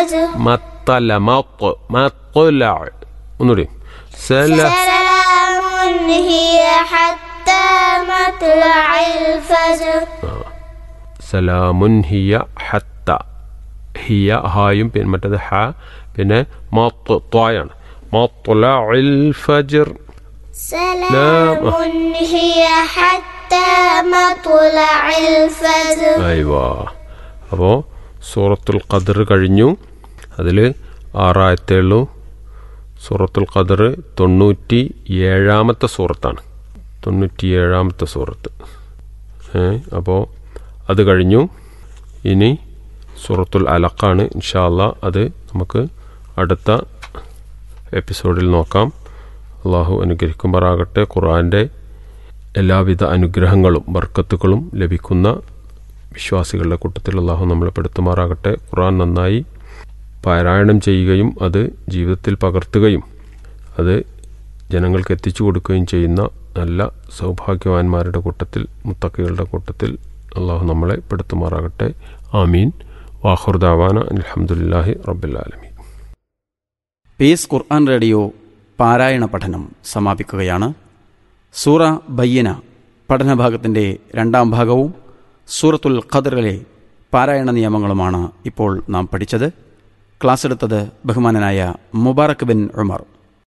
മത്തല മത്ത് മത്തുല ഒന്നുകൂടി സല سلام هي حتى مطلع الفجر സലാമുൻ ഹിയ ഹത്ത ഹിയ ഹായും പിന്നെ മറ്റേത് ഹ പിന്നെ മത്ത് ത്വായാണ് മത്തുല ഫജർ سلام هي حتى مطلع الفجر അയ്വാ അപ്പോൾ സൂറത്തുൽ ഖദർ കഴിഞ്ഞു അതിൽ ആറായത്തേ ഉള്ളൂ സൂറത്തുൽ ഖദർ തൊണ്ണൂറ്റി ഏഴാമത്തെ സൂറത്താണ് തൊണ്ണൂറ്റി ഏഴാമത്തെ സൂറത്ത് ഏ അപ്പോൾ അത് കഴിഞ്ഞു ഇനി സൂറത്തുൽ അലക്കാണ് ഇൻഷാല്ല അത് നമുക്ക് അടുത്ത എപ്പിസോഡിൽ നോക്കാം അള്ളാഹു അനുഗ്രഹിക്കുമാറാകട്ടെ ഖുർആൻ്റെ എല്ലാവിധ അനുഗ്രഹങ്ങളും ബർക്കത്തുകളും ലഭിക്കുന്ന വിശ്വാസികളുടെ കൂട്ടത്തിൽ അള്ളാഹു നമ്മളെ പെടുത്തുമാറാകട്ടെ ഖുർആൻ നന്നായി പാരായണം ചെയ്യുകയും അത് ജീവിതത്തിൽ പകർത്തുകയും അത് ജനങ്ങൾക്ക് എത്തിച്ചു കൊടുക്കുകയും ചെയ്യുന്ന നല്ല സൗഭാഗ്യവാന്മാരുടെ കൂട്ടത്തിൽ മുത്തക്കികളുടെ കൂട്ടത്തിൽ അള്ളാഹു നമ്മളെ പെടുത്തുമാറാകട്ടെ ആമീൻ വാഹുർദാവാന അലഹമുല്ലാഹി റബ്ബുലാലമീൻ പീസ് ഖുർആൻ റേഡിയോ പാരായണ പഠനം സമാപിക്കുകയാണ് സൂറ ബയ്യന പഠനഭാഗത്തിൻ്റെ രണ്ടാം ഭാഗവും സൂറത്തുൽ ഖദറിലെ പാരായണ നിയമങ്ങളുമാണ് ഇപ്പോൾ നാം പഠിച്ചത് ക്ലാസ് എടുത്തത് ബഹുമാനനായ മുബാറക് ബിൻ ഉമർ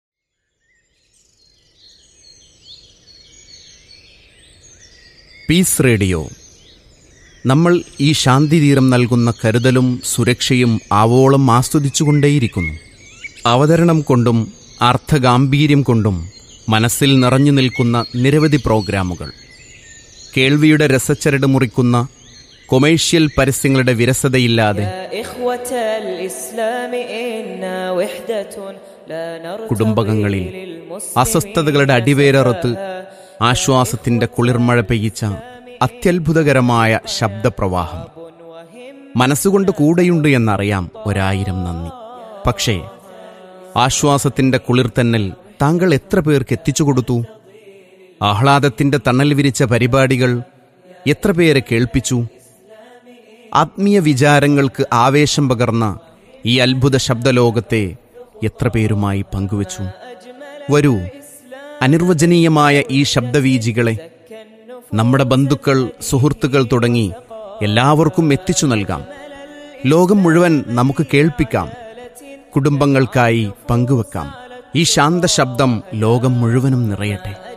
പീസ് റേഡിയോ നമ്മൾ ഈ ശാന്തിതീരം നൽകുന്ന കരുതലും സുരക്ഷയും ആവോളം ആസ്വദിച്ചുകൊണ്ടേയിരിക്കുന്നു അവതരണം കൊണ്ടും അർത്ഥഗാംഭീര്യം കൊണ്ടും മനസ്സിൽ നിറഞ്ഞു നിൽക്കുന്ന നിരവധി പ്രോഗ്രാമുകൾ കേൾവിയുടെ രസച്ചരട് മുറിക്കുന്ന കൊമേഴ്ഷ്യൽ പരസ്യങ്ങളുടെ വിരസതയില്ലാതെ يا إخوة الإسلام إنا وحدة لا نرتضي കുടുംബകങ്ങളിൽ للمسلمين അസ്വസ്ഥതകളുടെ അടിവേരറുത്ത് ആശ്വാസത്തിന്റെ കുളിർമഴ പെയ്യിച്ച അത്യത്ഭുതകരമായ ശബ്ദപ്രവാഹം മനസ്സുകൊണ്ട് കൂടെയുണ്ട് എന്നറിയാം ഒരായിരം നന്ദി പക്ഷേ ആശ്വാസത്തിന്റെ കുളിർത്തന്നൽ താങ്കൾ എത്ര പേർക്ക് എത്തിച്ചു കൊടുത്തു ആഹ്ലാദത്തിന്റെ തണൽ വിരിച്ച പരിപാടികൾ എത്ര പേരെ കേൾപ്പിച്ചു ആത്മീയ വിചാരങ്ങൾക്ക് ആവേശം പകർന്ന ഈ അത്ഭുത ശബ്ദലോകത്തെ എത്ര പേരുമായി പങ്കുവച്ചു വരൂ അനിർവചനീയമായ ഈ ശബ്ദവീജികളെ നമ്മുടെ ബന്ധുക്കൾ സുഹൃത്തുക്കൾ തുടങ്ങി എല്ലാവർക്കും എത്തിച്ചു നൽകാം ലോകം മുഴുവൻ നമുക്ക് കേൾപ്പിക്കാം കുടുംബങ്ങൾക്കായി പങ്കുവെക്കാം ഈ ശാന്ത ശബ്ദം ലോകം മുഴുവനും നിറയട്ടെ